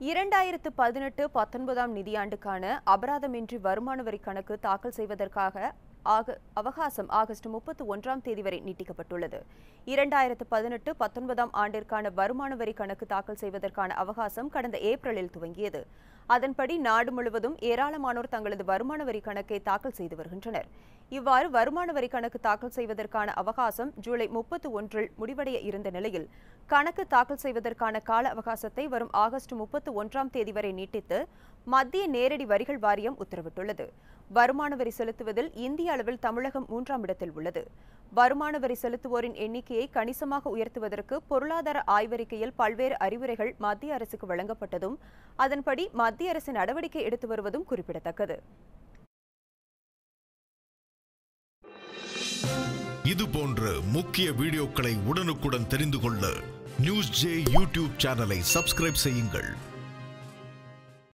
இரண்டாயிரத்து பதினெட்டு பத்தொன்பதாம் நிதியாண்டுக்கான அபராதமின்றி வருமான வரி கணக்கு தாக்கல் செய்வதற்காக ஆக அவகாசம் ஆகஸ்ட் முப்பத்து ஒன்றாம் தேதி வரை நீட்டிக்கப்பட்டுள்ளது இரண்டாயிரத்து பதினெட்டு பத்தொன்பதாம் ஆண்டிற்கான வருமான வரி கணக்கு தாக்கல் செய்வதற்கான அவகாசம் கடந்த ஏப்ரலில் துவங்கியது அதன்படி நாடு முழுவதும் ஏராளமானோர் தங்களது வருமான வரி கணக்கை தாக்கல் செய்து வருகின்றனர் இவ்வாறு வருமான வரி கணக்கு தாக்கல் செய்வதற்கான அவகாசம் ஜூலை முப்பத்து ஒன்றில் முடிவடைய இருந்த நிலையில் கணக்கு தாக்கல் செய்வதற்கான கால அவகாசத்தை வரும் ஆகஸ்ட் முப்பத்து ஒன்றாம் தேதி வரை நீட்டித்து மத்திய நேரடி வரிகள் வாரியம் உத்தரவிட்டுள்ளது வருமான வரி செலுத்துவதில் இந்திய அளவில் தமிழகம் மூன்றாம் இடத்தில் உள்ளது வருமான வரி செலுத்துவோரின் எண்ணிக்கையை கணிசமாக உயர்த்துவதற்கு பொருளாதார ஆய்வறிக்கையில் பல்வேறு அறிவுரைகள் மத்திய அரசுக்கு வழங்கப்பட்டதும் அதன்படி மத்திய அரசு நடவடிக்கை எடுத்து வருவதும் குறிப்பிடத்தக்கது இது போன்ற முக்கிய வீடியோக்களை உடனுக்குடன் தெரிந்து கொள்ள நியூஸ் ஜே யூடியூப் சேனலை சப்ஸ்கிரைப் செய்யுங்கள்